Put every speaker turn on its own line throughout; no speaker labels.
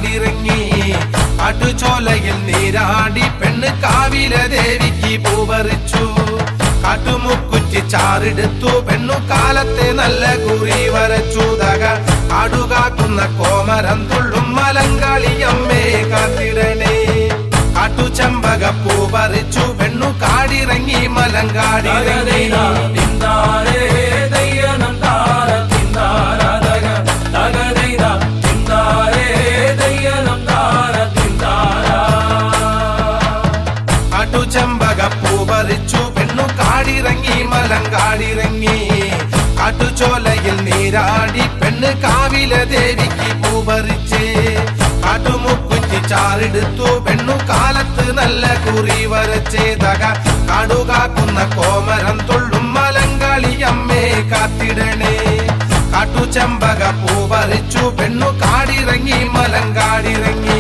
മലങ്കാടിറങ്ങി കാട്ടുചോലയിൽ നീരാടി പെണ്ണ് കാവില ദേവിക്ക് പൂവറിച്ചു കാട്ടുമുക്കുറ്റി ചാറെടുത്തു പെണ്ണു കാലത്തെ നല്ല കുറി വരച്ചു തക കാടുകാക്കുന്ന കോമരം തുള്ളും മലങ്കാളിയമ്മേ കാത്തിടണേ കാട്ടുചമ്പക പൂ പറിച്ചു പെണ്ണു കാടിറങ്ങി മലങ്കാടിറങ്ങി കാട്ടുചമ്പക പൂ പറിച്ചു പെണ്ണു കാടിറങ്ങി മലങ്കാടിറങ്ങി കാട്ടുചോലയിൽ നീരാടി പെണ്ണ് കാവില ദേവിക്ക് പൂ പറിച്ച് കാട്ടുമുക്കുറ്റി ചാറെടുത്തു പെണ്ണു കാലത്ത് നല്ല കുറി വരച്ചേ തക കാടുകാക്കുന്ന കോമരം തുള്ളും മലങ്കാളി അമ്മേ കാത്തിടണേ കാട്ടുചമ്പക പൂ പറിച്ചു പെണ്ണു കാടിറങ്ങി മലങ്കാടിറങ്ങി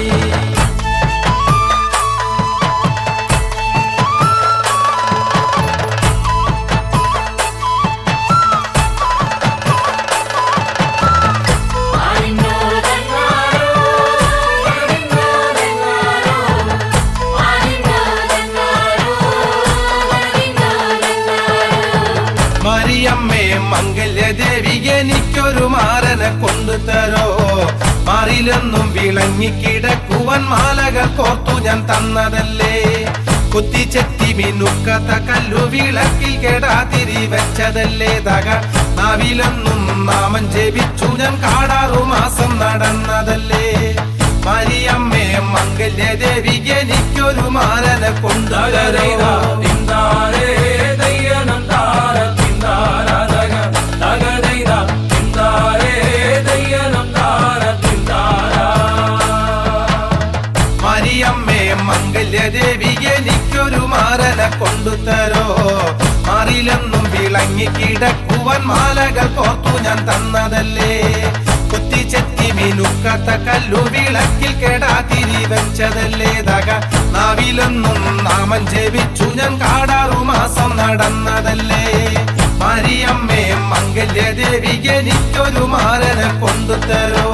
മറിയമ്മേ മംഗല്യദേവി എനിക്കൊരു മാരനെ കൊണ്ടു തരോ മാറിലെന്നും വിളങ്ങിക്കിടക്കുവൻ മാലകൾ കോർത്തു ഞാൻ തന്നതല്ലേ കുത്തിച്ചെത്തി മിനുക്കത്ത കല്ലു വിളക്കിൽ കെടാതിരി വെച്ചതല്ലേ തക നാവിലെന്നും നാമം ജപിച്ചു ഞാൻ കാടാറു മാസം നടന്നതല്ലേ മരിയമ്മേ മംഗല്യദേവി എനിക്കൊരു മാരനെ കൊണ്ടു തരോ മരിയമ്മേ മംഗല്യദേവി എനിക്കൊരു മാരനെ കൊണ്ടു തരോ മാറിലെന്നും വിളങ്ങി കിടക്കുവൻ മാലകൾ കോർത്തു ഞാൻ തന്നതല്ലേ കുത്തിച്ചെത്തി മിനുക്കത്ത കല്ലു വിളക്കിൽ കെടാതിരി വെച്ചതല്ലേ തക നാവിലൊന്നും നാമം ജപിച്ചു ഞാൻ കാടാറു മാസം നടന്നതല്ലേ മരിയമ്മേ മംഗല്യദേവി എനിക്കൊരു മാരനെ കൊണ്ടു തരോ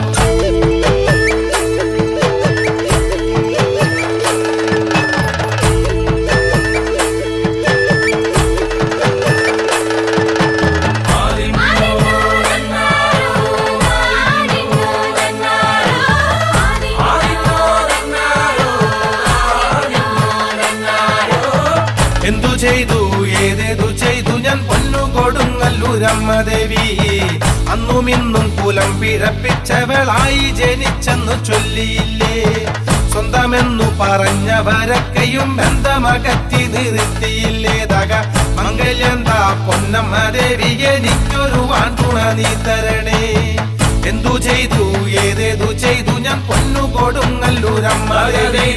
എന്തു ചെയ്തു ഏതേതു ചെയ്തു ഞാൻ പൊന്നു കൊടുങ്ങല്ലൂരമ്മ ദേവി അന്നും ഇന്നും കുലം പിഴപ്പിച്ചവളായി ജനിച്ചെന്നു ചൊല്ലിയില്ലേ സ്വന്തമെന്നു പറഞ്ഞവരൊക്കെയും ബന്ധമകറ്റി നിർത്തിയില്ലേ തക മംഗല്യന്താ പൊന്നമ്മ ദേവി എനിക്കൊരു വാണ്ടുണ നീ തരണേ എന്തു ചെയ്തു ഏതേതു ചെയ്തു ഞാൻ പൊന്നു കൊടുങ്ങല്ലൂരമ്മ ദേവി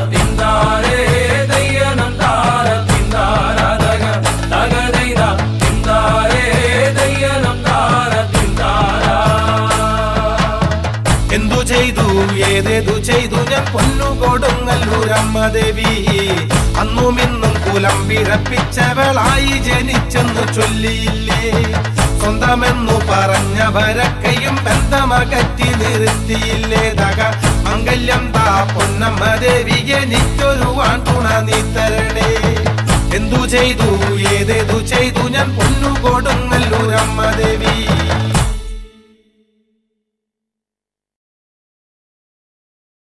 എന്തു ചെയ്തു ഏതേതു ചെയ്തു ഞാൻ പൊന്നു കൊടുങ്ങല്ലൂരമ്മ ദേവി അന്നും ഇന്നും കുലം പിഴപ്പിച്ചവളായി ജനിച്ചെന്നു ചൊല്ലിയില്ലേ സ്വന്തമെന്നു പറഞ്ഞവരൊക്കെയും ബന്ധമകറ്റി നിർത്തിയില്ലേ തക മംഗല്യം താ പൊന്നമ്മ ദേവി എനിക്കൊരു വാണ്ടുണ നീ തരണേ എന്തു ചെയ്തു ഏതേതു ചെയ്തു ഞാൻ പൊന്നു കൊടുങ്ങല്ലൂരമ്മ ദേവി